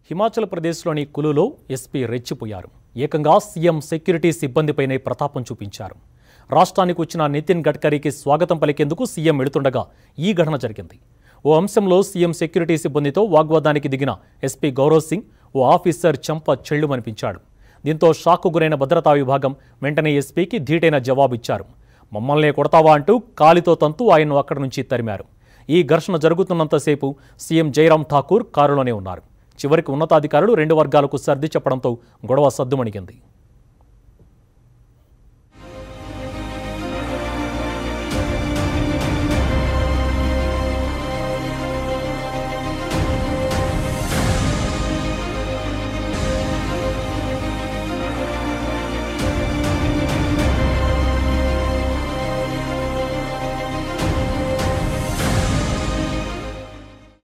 హిమాచల్ ప్రదేశ్లోని కులులో ఎస్పీ రెచ్చిపోయారు ఏకంగా సీఎం సెక్యూరిటీ సిబ్బందిపైనే ప్రతాపం చూపించారు రాష్ట్రానికి వచ్చిన నితిన్ గడ్కరీకి స్వాగతం పలికేందుకు సీఎం వెళుతుండగా ఈ ఘటన జరిగింది ఓ అంశంలో సీఎం సెక్యూరిటీ సిబ్బందితో వాగ్వాదానికి దిగిన ఎస్పీ గౌరవ్ సింగ్ ఓ ఆఫీసర్ చెంప చెళ్లుమనిపించాడు దీంతో షాక్కు గురైన భద్రతా విభాగం వెంటనే ఎస్పీకి ధీటైన జవాబిచ్చారు మమ్మల్నే కొడతావా అంటూ కాలితో తంతు ఆయన్ను అక్కడి నుంచి తరిమారు ఈ ఘర్షణ జరుగుతున్నంతసేపు సీఎం జైరాం ఠాకూర్ కారులోనే ఉన్నారు చివరికి ఉన్నతాధికారులు రెండు వర్గాలకు సర్ది చెప్పడంతో గొడవ సద్దుమణిగింది